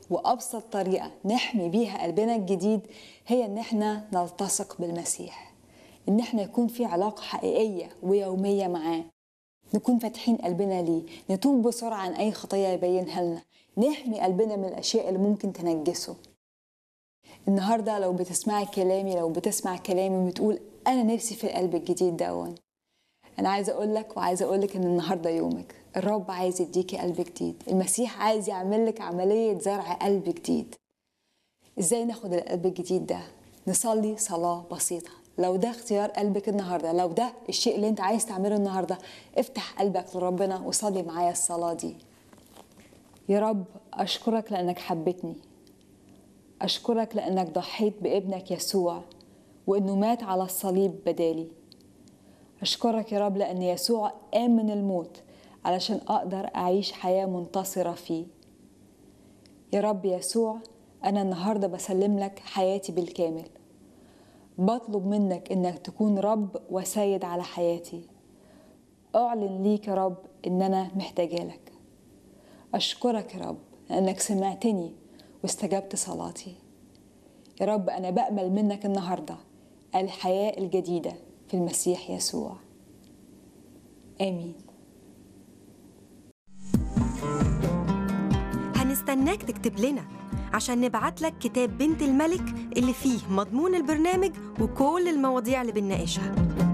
وأبسط طريقة نحمي بيها قلبنا الجديد هي إن احنا نلتصق بالمسيح إن احنا يكون في علاقة حقيقية ويومية معاه نكون فاتحين قلبنا ليه نتوب بسرعة عن أي خطية يبينها لنا نحمي قلبنا من الأشياء اللي ممكن تنجسه النهاردة لو بتسمعي كلامي لو بتسمع كلامي وبتقول أنا نفسي في القلب الجديد دون أنا عايزة أقول لك وعايزة أقول لك إن النهاردة يومك الرب عايز يديكي قلب جديد المسيح عايز يعمل لك عملية زرع قلب جديد إزاي ناخد القلب الجديد ده نصلي صلاة بسيطة لو ده اختيار قلبك النهارده لو ده الشيء اللي انت عايز تعمله النهارده افتح قلبك لربنا وصلي معايا الصلاة دي يا رب أشكرك لأنك حبتني أشكرك لأنك ضحيت بابنك يسوع وإنه مات على الصليب بدالي أشكرك يا رب لأن يسوع قام من الموت علشان أقدر أعيش حياة منتصرة فيه يا رب يسوع أنا النهاردة بسلم لك حياتي بالكامل بطلب منك إنك تكون رب وسيد على حياتي أعلن ليك يا رب إن أنا محتاجة لك أشكرك يا رب لأنك سمعتني واستجبت صلاتي يا رب أنا بأمل منك النهاردة الحياة الجديدة في المسيح يسوع آمين هنستناك تكتب لنا عشان نبعت لك كتاب بنت الملك اللي فيه مضمون البرنامج وكل المواضيع اللي بنناقشها